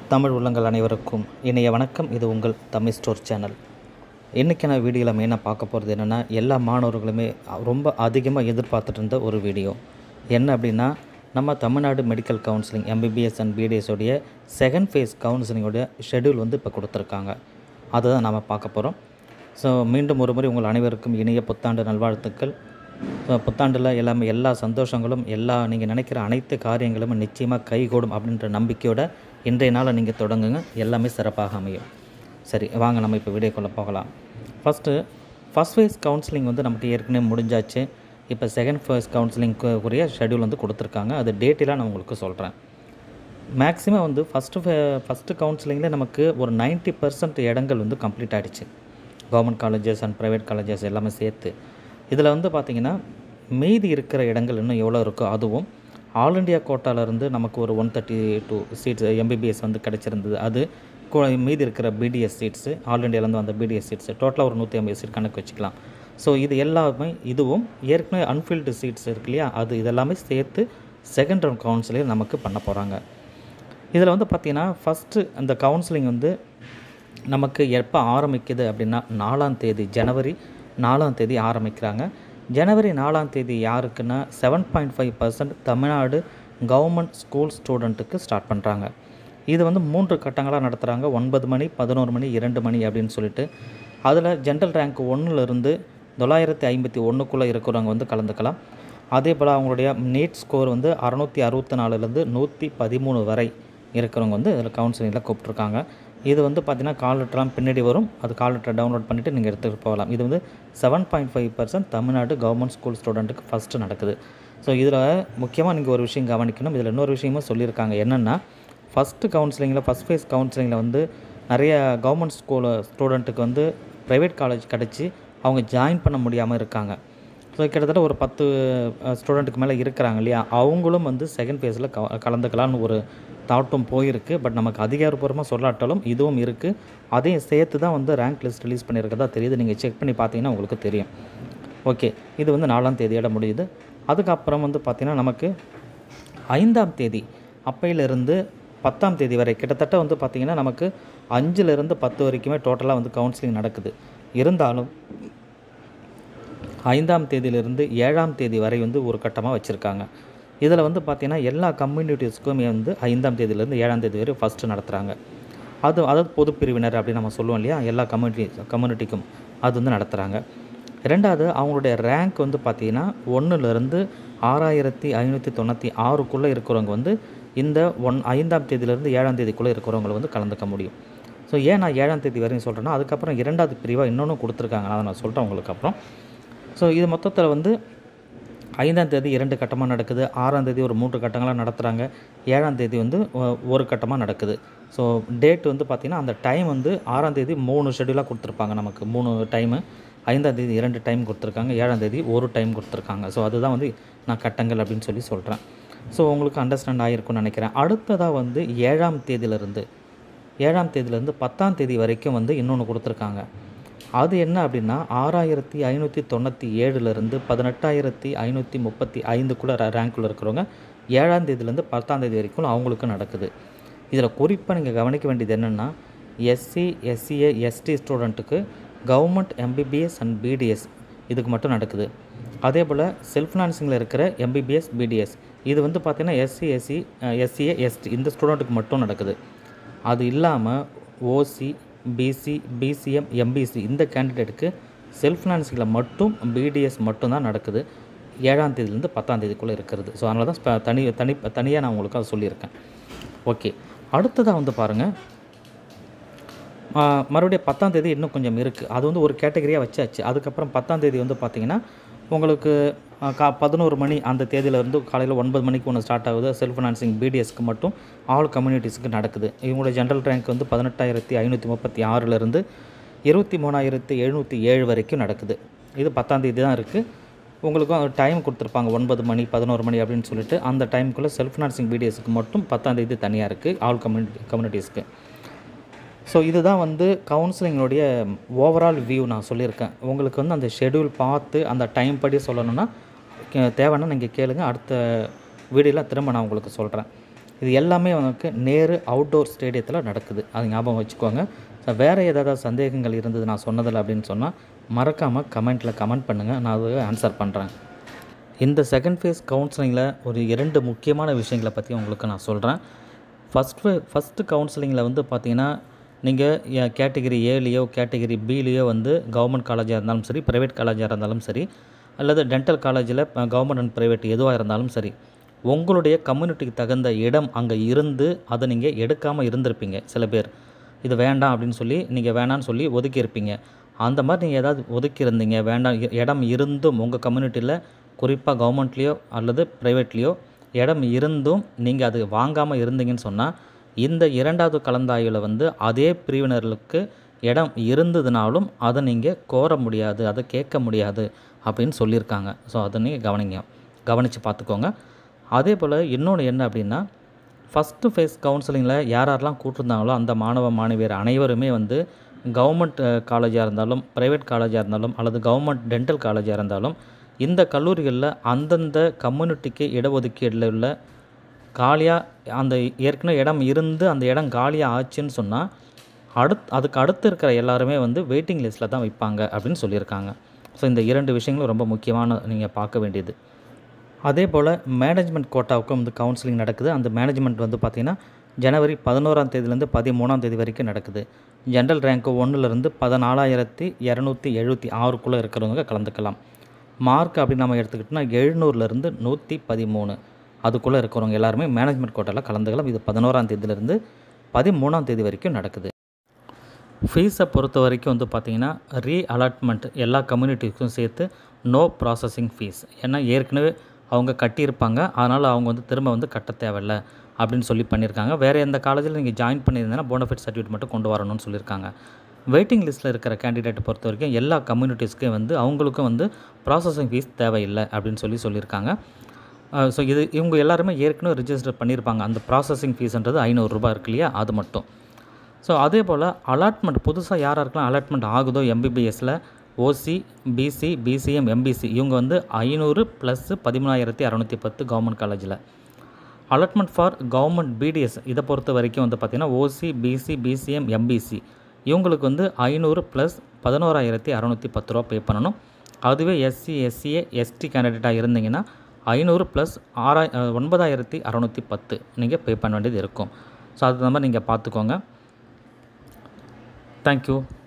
தமிழ் உள்ளங்கள் அனைவருக்கும் இணைய வணக்கம் இது உங்கள் தமிழ் ஸ்டோர் சேனல் இன்றைக்கான வீடியோவில் மெயினாக பார்க்க போகிறது என்னென்னா எல்லா மாணவர்களுமே ரொம்ப அதிகமாக எதிர்பார்த்துட்டு இருந்த ஒரு வீடியோ என்ன அப்படின்னா நம்ம Tamil Nadu medical counselling MBBS and BDS உடைய செகண்ட் ஃபேஸ் கவுன்சிலிங்கோடைய ஷெட்யூல் வந்து இப்போ கொடுத்துருக்காங்க அதை தான் நாம் பார்க்க போகிறோம் ஸோ மீண்டும் ஒரு முறை உங்கள் அனைவருக்கும் இனிய புத்தாண்டு நல்வாழ்த்துக்கள் ஸோ புத்தாண்டில் எல்லாமே எல்லா சந்தோஷங்களும் எல்லா நீங்கள் நினைக்கிற அனைத்து காரியங்களும் நிச்சயமாக கைகூடும் அப்படின்ற நம்பிக்கையோட இன்றைய நாளை நீங்கள் தொடங்குங்க எல்லாமே சிறப்பாக அமையும் சரி வாங்க நம்ம இப்போ வீடியோக்குள்ளே போகலாம் ஃபஸ்ட்டு ஃபஸ்ட் ஃபேஸ் கவுன்சிலிங் வந்து நமக்கு ஏற்கனவே முடிஞ்சாச்சு இப்போ செகண்ட் ஃபேஸ் கவுன்சிலிங்க்கு உரிய ஷெட்யூல் வந்து கொடுத்துருக்காங்க அது டேட்டெலாம் நான் உங்களுக்கு சொல்கிறேன் மேக்ஸிமம் வந்து ஃபஸ்ட்டு ஃபஸ்ட்டு கவுன்சிலிங்கில் நமக்கு ஒரு 90% பர்சன்ட் இடங்கள் வந்து கம்ப்ளீட் ஆகிடுச்சு government colleges and private colleges எல்லாமே சேர்த்து இதில் வந்து பார்த்திங்கன்னா மீதி இருக்கிற இடங்கள் இன்னும் எவ்வளோ இருக்கோ அதுவும் ஆல் இண்டியா கோட்டாலேருந்து நமக்கு ஒரு one thirty two seats MBBS வந்து கிடச்சிருந்தது அது கு- மீதி இருக்கிற பிடிஎஸ் சீட்ஸு ஆல் இண்டியாவிலேருந்து வந்த பிடிஎஸ் சீட்ஸு டோட்டலாக ஒரு நூற்றி ஐம்பது சீட் கணக்கு வச்சுக்கலாம் ஸோ இது எல்லாமே இதுவும் ஏற்கனவே அன்ஃபில்டு சீட்ஸ் இருக்கு இல்லையா அது இதெல்லாமே சேர்த்து செகண்ட் ரவுண்ட் கவுன்சிலிங் நமக்கு பண்ண போகிறாங்க இதில் வந்து பார்த்திங்கன்னா ஃபஸ்ட்டு அந்த கவுன்சிலிங் வந்து நமக்கு எப்போ ஆரம்பிக்குது அப்படின்னா நாலாம் தேதி ஜனவரி நாலாம் தேதி ஆரம்பிக்கிறாங்க ஜனவரி நாலாம் தேதி யாருக்குன்னா seven point five percent Tamil Nadu government school ஸ்டூடெண்ட்டுக்கு ஸ்டார்ட் பண்ணுறாங்க இது வந்து மூன்று கட்டங்களாக நடத்துகிறாங்க ஒன்பது மணி பதினோரு மணி இரண்டு மணி அப்படின்னு சொல்லிட்டு அதில் ஜென்ரல் ரேங்க் ஒன்றுலேருந்து தொள்ளாயிரத்தி ஐம்பத்தி ஒன்றுக்குள்ளே இருக்கிறவங்க வந்து கலந்துக்கலாம் அதே போல் அவங்களுடைய நீட் ஸ்கோர் வந்து அறநூற்றி அறுபத்தி நாலுலேருந்து நூற்றி பதிமூணு வரை இருக்கிறவங்க வந்து இதில் கவுன்சிலிங்கில் கூப்பிட்ருக்காங்க இது வந்து பார்த்தீங்கன்னா கால் லெட்டர்லாம் பின்னாடி வரும் அது கால் லெட்டர் டவுன்லோட் பண்ணிவிட்டு நீங்கள் எடுத்துகிட்டு போகலாம் இது வந்து seven point five percent Tamil Nadu government school ஸ்டூடெண்ட்டுக்கு ஃபஸ்ட்டு நடக்குது ஸோ இதில் முக்கியமாக நீங்கள் ஒரு விஷயம் கவனிக்கணும் இதில் இன்னொரு விஷயமும் சொல்லியிருக்காங்க என்னென்னா ஃபஸ்ட்டு கவுன்சிலிங்கில் ஃபஸ்ட் ஃபேஸ் கவுன்சிலிங்கில் வந்து நிறைய கவர்மெண்ட் ஸ்கூல் ஸ்டூடெண்ட்டுக்கு வந்து ப்ரைவேட் காலேஜ் கிடச்சி அவங்க ஜாயின் பண்ண முடியாமல் இருக்காங்க ஸோ கிட்டத்தட்ட ஒரு பத்து ஸ்டூடெண்ட்டுக்கு மேலே இருக்கிறாங்க இல்லையா அவங்களும் வந்து செகண்ட் ஃபேஸில் க கலந்துக்கலாம்னு ஒரு தாட்டும் போயிருக்கு பட் நமக்கு அதிகாரப்பூர்வமாக சொல்லாட்டாலும் இதுவும் இருக்குது அதையும் சேர்த்து தான் வந்து ரேங்க் லிஸ்ட் ரிலீஸ் பண்ணியிருக்கதா தெரியுது நீங்கள் செக் பண்ணி பார்த்தீங்கன்னா உங்களுக்கு தெரியும் ஓகே இது வந்து நாலாம் தேதியோட முடியுது அதுக்கப்புறம் வந்து பார்த்திங்கன்னா நமக்கு ஐந்தாம் தேதி அப்பையிலிருந்து பத்தாம் தேதி வரை கிட்டத்தட்ட வந்து பார்த்திங்கன்னா நமக்கு அஞ்சுலேருந்து பத்து வரைக்குமே டோட்டலாக வந்து கவுன்சிலிங் நடக்குது இருந்தாலும் ஐந்தாம் தேதியிலிருந்து ஏழாம் தேதி வரை வந்து ஒரு கட்டமாக வச்சுருக்காங்க இதில் வந்து பார்த்திங்கன்னா எல்லா கம்யூனிட்டிஸ்க்குமே வந்து ஐந்தாம் தேதியிலேருந்து ஏழாம் தேதி வரை ஃபஸ்ட்டு நடத்துகிறாங்க அது அதாவது பொது பிரிவினர் அப்படின்னு நம்ம சொல்லுவோம் இல்லையா எல்லா கம்யூனிட்டி கம்யூனிட்டிக்கும் அது வந்து நடத்துகிறாங்க ரெண்டாவது அவங்களுடைய ரேங்க் வந்து பார்த்திங்கன்னா ஒன்றுலேருந்து ஆறாயிரத்தி ஐநூற்றி தொண்ணூற்றி ஆறுக்குள்ளே இருக்கிறவங்க வந்து இந்த ஒன் ஐந்தாம் தேதியிலேருந்து ஏழாம் தேதிக்குள்ளே இருக்கிறவங்க வந்து கலந்துக்க முடியும் ஸோ ஏன் நான் ஏழாம் தேதி வரையும் சொல்கிறேன்னா அதுக்கப்புறம் இரண்டாவது பிரிவாக இன்னொன்று கொடுத்துருக்காங்க அதை நான் சொல்கிறேன் உங்களுக்கு அப்புறம் ஸோ இது மொத்தத்தில் வந்து ஐந்தாம் தேதி இரண்டு கட்டமாக நடக்குது ஆறாம் தேதி ஒரு மூன்று கட்டங்களாக நடத்துகிறாங்க ஏழாம் தேதி வந்து ஒ- ஒரு கட்டமாக நடக்குது ஸோ டேட் வந்து பார்த்திங்கன்னா அந்த டைம் வந்து ஆறாம் தேதி மூணு ஷெட்யூலாக கொடுத்துருப்பாங்க நமக்கு மூணு டைமு ஐந்தாம் தேதி இரண்டு டைம் கொடுத்துருக்காங்க ஏழாம் தேதி ஒரு டைம் கொடுத்துருக்காங்க ஸோ அதுதான் வந்து நான் கட்டங்கள் அப்படின்னு சொல்லி சொல்கிறேன் ஸோ உங்களுக்கு அண்டர்ஸ்டாண்ட் ஆகிருக்கும்னு நினைக்கிறேன் அடுத்ததாக வந்து ஏழாம் தேதியிலிருந்து ஏழாம் தேதியிலேருந்து பத்தாம் தேதி வரைக்கும் வந்து இன்னொன்று கொடுத்துருக்காங்க அது என்ன அப்படின்னா ஆறாயிரத்தி ஐநூற்றி தொண்ணூற்றி ஏழுலேருந்து பதினெட்டாயிரத்தி ஐநூற்றி முப்பத்தி ஐந்துக்குள்ளே ரேங்க்குள்ளே இருக்கிறவங்க ஏழாம் தேதியிலேருந்து பத்தாம் தேதி வரைக்கும் அவங்களுக்கு நடக்குது இதில் குறிப்பாக நீங்கள் கவனிக்க வேண்டியது என்னென்னா எஸ்சி எஸ்சிஏ எஸ்டி ஸ்டூடெண்ட்டுக்கு கவர்மெண்ட் எம்பிபிஎஸ் அண்ட் பிடிஎஸ் இதுக்கு மட்டும் நடக்குது அதே போல் செல்ஃப் ஃபினான்சிங்கில் இருக்கிற எம்பிபிஎஸ் பிடிஎஸ் இது வந்து பார்த்திங்கன்னா எஸ்சி எஸ்சி எஸ்சிஏ எஸ்டி இந்த ஸ்டூடெண்ட்டுக்கு மட்டும் நடக்குது அது இல்லாமல் ஓசி பிசி பிசிஎம் எம்பிசி இந்த கேண்டிடேட்டுக்கு செல்ஃப் ஃபினான்சிங்கில் மட்டும் பிடிஎஸ் மட்டும்தான் நடக்குது ஏழாம் தேதியிலேருந்து பத்தாம் தேதிக்குள்ளே இருக்கிறது ஸோ அதனால தான் ஸ்ப- தனி தனி தனியாக நான் உங்களுக்கு அதை சொல்லியிருக்கேன் ஓகே அடுத்ததாக வந்து பாருங்கள் மறுபடியும் பத்தாம் தேதி இன்னும் கொஞ்சம் இருக்குது அது வந்து ஒரு கேட்டகரியாக வச்சாச்சு அதுக்கப்புறம் பத்தாம் தேதி வந்து பார்த்திங்கன்னா உங்களுக்கு ஆ, கா பதினோரு மணி அந்த தேதியிலேருந்து காலையில் ஒன்பது மணிக்கு ஒன்று ஸ்டார்ட் ஆகுது செல்ஃப் ஃபினான்சிங் பிடிஎஸ்க்கு மட்டும் ஆல் கம்யூனிட்டிஸ்க்கு நடக்குது இவங்களோட ஜென்ரல் ரேங்க் வந்து பதினெட்டாயிரத்தி ஐநூற்றி முப்பத்தி ஆறுலேருந்து இருபத்தி மூணாயிரத்தி எழுநூற்றி ஏழு வரைக்கும் நடக்குது இது பத்தாம் தேதி தான் இருக்குது உங்களுக்கும் டைம் கொடுத்துருப்பாங்க ஒன்பது மணி பதினோரு மணி அப்படின்னு சொல்லிட்டு அந்த டைமுக்குள்ளே செல்ஃப் ஃபினான்சிங் பிடிஎஸ்க்கு மட்டும் பத்தாம் தேதி தனியாக இருக்குது ஆல் கம்யூனிட்டி கம்யூனிட்டிஸ்க்கு ஸோ இதுதான் வந்து கவுன்சிலிங்கினுடைய ஓவரால் வியூ நான் சொல்லியிருக்கேன் உங்களுக்கு வந்து அந்த ஷெட்யூல் பார்த்து அந்த டைம் படி சொல்லணும்னா கே- தேவைன்னா நீங்கள் கேளுங்க அடுத்த வீடியோவில் திரும்ப நான் உங்களுக்கு சொல்கிறேன் இது எல்லாமே உனக்கு நேரு அவுட்டோர் ஸ்டேடியத்தில் நடக்குது அது ஞாபகம் வச்சுக்கோங்க ஸோ வேறு ஏதாவது சந்தேகங்கள் இருந்தது நான் சொன்னதில்லை அப்படின்னு சொன்னால் மறக்காமல் கமெண்ட்டில் கமெண்ட் பண்ணுங்கள் நான் அதை ஆன்சர் பண்ணுறேன் இந்த செகண்ட் ஃபேஸ் கவுன்சிலிங்கில் ஒரு இரண்டு முக்கியமான விஷயங்களை பற்றி உங்களுக்கு நான் சொல்கிறேன் ஃபஸ்ட் ஃபஸ்ட்டு கவுன்சிலிங்கில் வந்து பார்த்தீங்கன்னா நீங்கள் கேட்டகிரி ஏலேயோ கேட்டகிரி பிலேயோ வந்து கவர்மெண்ட் காலேஜாக இருந்தாலும் சரி ப்ரைவேட் காலேஜாக இருந்தாலும் சரி அல்லது டென்டல் காலேஜில் கவர்மெண்ட் அண்ட் ப்ரைவேட் எதுவாக இருந்தாலும் சரி உங்களுடைய கம்யூனிட்டிக்கு தகுந்த இடம் அங்கே இருந்து அதை நீங்கள் எடுக்காமல் இருந்திருப்பீங்க சில பேர் இது வேண்டாம் அப்படின்னு சொல்லி நீங்கள் வேணான்னு சொல்லி ஒதுக்கி இருப்பீங்க அந்த மாதிரி நீங்கள் ஏதாவது ஒதுக்கி இருந்தீங்க வேண்டாம் இ- இடம் இருந்தும் உங்கள் கம்யூனிட்டியில் குறிப்பாக கவர்மெண்ட்லேயோ அல்லது ப்ரைவேட்லேயோ இடம் இருந்தும் நீங்கள் அது வாங்காமல் இருந்தீங்கன்னு சொன்னால் இந்த இரண்டாவது கலந்தாய்வில் வந்து அதே பிரிவினர்களுக்கு இடம் இருந்ததுனாலும் அதை நீங்கள் கோர முடியாது அதை கேட்க முடியாது அப்படின்னு சொல்லியிருக்காங்க ஸோ அதை நீங்கள் கவனிங்க கவனித்து பார்த்துக்கோங்க அதே போல் இன்னொன்று என்ன அப்படின்னா ஃபஸ்ட்டு ஃபேஸ் கவுன்சிலிங்கில் யார் யாரெல்லாம் கூட்டிருந்தாங்களோ அந்த மாணவ மாணவியர் அனைவருமே வந்து கவர்மெண்ட் காலேஜாக இருந்தாலும் ப்ரைவேட் காலேஜாக இருந்தாலும் அல்லது கவர்மெண்ட் டென்டல் காலேஜாக இருந்தாலும் இந்த கல்லூரிகளில் அந்தந்த கம்யூனிட்டிக்கு இடஒதுக்கீடில் உள்ள காலியாக அந்த ஏற்கனவே இடம் இருந்து அந்த இடம் காலியாக ஆச்சுன்னு சொன்னால் அடுத் அதுக்கு அடுத்து இருக்கிற எல்லாருமே வந்து வெயிட்டிங் லிஸ்ட்டில் தான் வைப்பாங்க அப்படின்னு சொல்லியிருக்காங்க ஸோ இந்த இரண்டு விஷயங்களும் ரொம்ப முக்கியமான நீங்கள் பார்க்க வேண்டியது அதே போல் மேனேஜ்மெண்ட் கோட்டாவுக்கும் வந்து கவுன்சிலிங் நடக்குது அந்த மேனேஜ்மெண்ட் வந்து பார்த்திங்கன்னா ஜனவரி பதினோராம் தேதியிலேருந்து பதிமூணாம் தேதி வரைக்கும் நடக்குது ஜென்ரல் ரேங்க்கு ஒன்றுலேருந்து பதினாலாயிரத்தி இரநூத்தி எழுபத்தி ஆறுக்குள்ளே இருக்கிறவங்க கலந்துக்கலாம் மார்க் அப்படி நம்ம எடுத்துக்கிட்டோம்னா எழுநூறுலேருந்து நூற்றி பதிமூணு அதுக்குள்ளே இருக்கிறவங்க எல்லாருமே மேனேஜ்மெண்ட் கோட்டாவில் கலந்துக்கலாம் இது பதினோராம் தேதியிலேருந்து பதிமூணாம் தேதி வரைக்கும் நடக்குது ஃபீஸை பொறுத்த வரைக்கும் வந்து பார்த்திங்கன்னா ரீ அலாட்மெண்ட் எல்லா கம்யூனிட்டிக்கும் சேர்த்து நோ ப்ராசஸிங் ஃபீஸ் ஏன்னா ஏற்கனவே அவங்க கட்டியிருப்பாங்க அதனால் அவங்க வந்து திரும்ப வந்து கட்ட தேவையில்ல அப்படின்னு சொல்லி பண்ணியிருக்காங்க வேறு எந்த காலேஜில் நீங்கள் ஜாயின் பண்ணியிருந்தீங்கன்னா போனஃபிட் சர்டிஃபிகேட் மட்டும் கொண்டு வரணும்னு சொல்லியிருக்காங்க வெயிட்டிங் லிஸ்ட்டில் இருக்கிற கேண்டிடேட்டை பொறுத்த வரைக்கும் எல்லா கம்யூனிட்டிஸ்க்கும் வந்து அவங்களுக்கும் வந்து ப்ராசஸிங் ஃபீஸ் தேவையில்லை அப்படின்னு சொல்லி சொல்லியிருக்காங்க ஸோ இது இவங்க எல்லாருமே ஏற்கனவே ரிஜிஸ்டர் பண்ணியிருப்பாங்க அந்த ப்ராசஸிங் ஃபீஸ்ன்றது ஐநூறுரூபா இருக்கு இல்லையா அது மட்டும் ஸோ அதே போல் அலாட்மெண்ட் புதுசாக யார் யாருக்கெல்லாம் அலாட்மெண்ட் ஆகுதோ எம்பிபிஎஸ்சில் ஓசி பிசி பிசிஎம் எம்பிசி இவங்க வந்து ஐநூறு ப்ளஸ் பதிமூணாயிரத்தி அறநூற்றி பத்து கவர்மெண்ட் காலேஜில் அலாட்மெண்ட் ஃபார் கவர்மெண்ட் பிடிஎஸ் இதை பொறுத்த வரைக்கும் வந்து பார்த்திங்கன்னா ஓசி பிசி பிசிஎம் எம்பிசி இவங்களுக்கு வந்து ஐநூறு ப்ளஸ் பதினோராயிரத்தி அறநூற்றி பத்து ரூபா பே பண்ணணும் அதுவே எஸ்சி எஸ்சிஏ எஸ்டி கேண்டிடேட்டாக இருந்தீங்கன்னா ஐநூறு ப்ளஸ் ஆறாய் அஹ், ஒன்பதாயிரத்தி அறநூற்றி பத்து நீங்கள் பே பண்ண வேண்டியது இருக்கும் ஸோ அது மாதிரி நீங்கள் பார்த்துக்கோங்க தேங்க்யூ